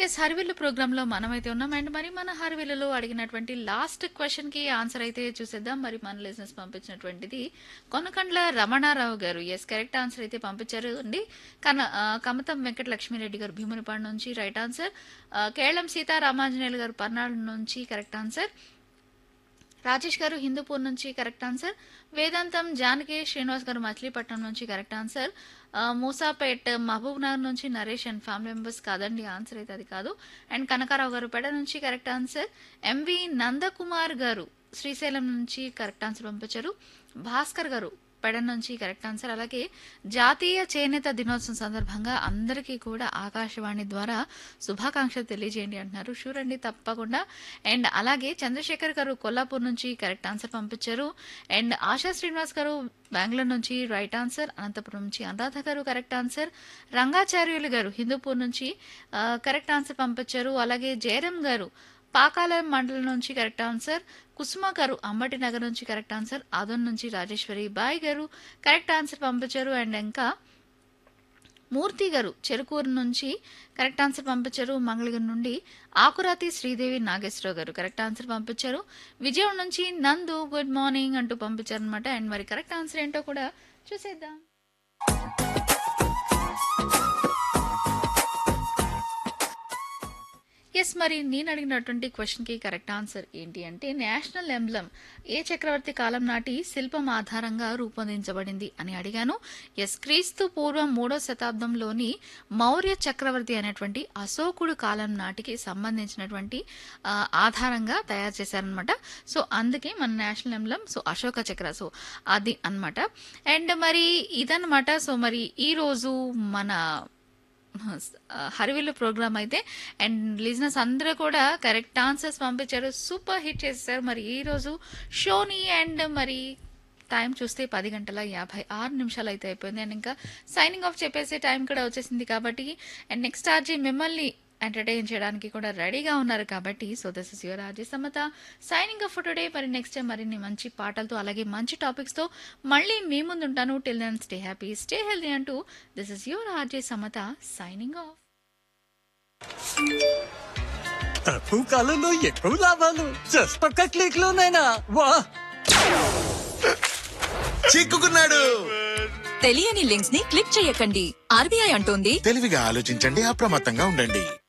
yes హరివిల్లు ప్రోగ్రాంలో మనమైతే ఉన్నాం అండ్ మరి మన హరివిల్లులో అడిగినటువంటి లాస్ట్ క్వశ్చన్ కి ఆన్సర్ అయితే చూసేద్దాం మరి మన లిజినెస్ పంపించినటువంటిది కొనకండ్ల రమణారావు గారు ఎస్ కరెక్ట్ ఆన్సర్ అయితే పంపించారు అండి కన ఆ, కమతం వెంకట లక్ష్మీరెడ్డి గారు భీమునిపాడు నుంచి రైట్ ఆన్సర్ ఆ, కేళం సీతారామాంజనేయులు గారు పర్నాడు నుంచి కరెక్ట్ ఆన్సర్ రాజేష్ గారు హిందూపూర్ నుంచి కరెక్ట్ ఆన్సర్ వేదాంతం జానకి శ్రీనివాస్ గారు మచిలీపట్నం నుంచి కరెక్ట్ ఆన్సర్ ఆ, మూసాపేట్ మహబూబ్ నగర్ నుంచి నరేష్ అండ్ ఫ్యామిలీ మెంబర్స్ కాదండి ఆన్సర్ అయితే అది కాదు అండ్ కనకారావు గారు పెడ నుంచి కరెక్ట్ ఆన్సర్ ఎంవి నందకుమార్ గారు శ్రీశైలం నుంచి కరెక్ట్ ఆన్సర్ పంపించారు భాస్కర్ గారు పెడ నుంచి కరెక్ట్ ఆన్సర్ అలాగే జాతీయ చేనేత దినోత్సవం సందర్భంగా అందరికీ కూడా ఆకాశవాణి ద్వారా శుభాకాంక్షలు తెలియజేయండి అంటున్నారు షూర్ అండి తప్పకుండా అండ్ అలాగే చంద్రశేఖర్ గారు కొల్లాపూర్ నుంచి కరెక్ట్ ఆన్సర్ పంపించారు అండ్ ఆశా శ్రీనివాస్ గారు బెంగళూరు నుంచి రైట్ ఆన్సర్ అనంతపురం నుంచి అనురాధ గారు కరెక్ట్ ఆన్సర్ రంగాచార్యులు గారు హిందూపూర్ నుంచి ఆ, కరెక్ట్ ఆన్సర్ పంపించారు అలాగే జయరాం గారు పాకాల మండలం నుంచి కరెక్ట్ ఆన్సర్ కుసుమ గారు అంబటి నగర్ నుంచి కరెక్ట్ ఆన్సర్ ఆదోన్ నుంచి రాజేశ్వరి బాయ్ గారు కరెక్ట్ ఆన్సర్ పంపించారు అండ్ ఇంకా మూర్తి గారు చెరుకూరు నుంచి కరెక్ట్ ఆన్సర్ పంపించారు మంగళగిరి నుండి ఆకురాతి శ్రీదేవి నాగేశ్వరరావు గారు కరెక్ట్ ఆన్సర్ పంపించారు విజయవాడ నుంచి నందు గుడ్ మార్నింగ్ అంటూ పంపించారు అనమాట అండ్ మరి కరెక్ట్ ఆన్సర్ ఏంటో కూడా చూసేద్దాం ఎస్ మరి నేను అడిగినటువంటి క్వశ్చన్ కి కరెక్ట్ ఆన్సర్ ఏంటి అంటే నేషనల్ ఎంబ్లం ఏ చక్రవర్తి కాలం నాటి శిల్పం ఆధారంగా రూపొందించబడింది అని అడిగాను ఎస్ క్రీస్తు పూర్వం మూడో శతాబ్దంలోని మౌర్య చక్రవర్తి అనేటువంటి అశోకుడు కాలం నాటికి సంబంధించినటువంటి ఆ, ఆధారంగా తయారు చేశారనమాట సో అందుకే మన నేషనల్ ఎంబ్లం సో అశోక చక్ర సో అది అన్నమాట అండ్ మరి ఇదన్నమాట సో మరి ఈ రోజు మన హరివిల్లు ప్రోగ్రామ్ అయితే అండ్ లిజినెస్ అందరూ కూడా కరెక్ట్ ఆన్సర్స్ పంపించారు సూపర్ హిట్ చేసేసారు మరి ఈ రోజు షోని అండ్ మరి టైం చూస్తే పది గంటల యాభై ఆరు నిమిషాలు అయితే అయిపోయింది అండ్ ఇంకా సైనింగ్ ఆఫ్ చెప్పేసే టైం కూడా వచ్చేసింది కాబట్టి అండ్ నెక్స్ట్ ఆర్జీ మిమ్మల్ని ఎంటర్టైన్ చేయడానికి కూడా రెడీగా ఉన్నారు కాబట్టి so this is your RJ Samata signing off today మరి నెక్స్ట్ టైం మరిన్ని మంచి పాటలతో అలాగే మంచి టాపిక్స్ తో మళ్ళీ మీ ముందు ఉంటాను till then stay happy stay healthy అంటూ this is your RJ Samata signing off తక్కువ కాలంలో ఎక్కువ లాభాలు జస్ట్ ఒక్క క్లిక్ లోనైనా వా చిక్కుకున్నాడు తెలియని లింక్స్ ని క్లిక్ చేయకండి ఆర్బీఐ అంటోంది తెలివిగా ఆలోచించండి అప్రమత్తంగా ఉండండి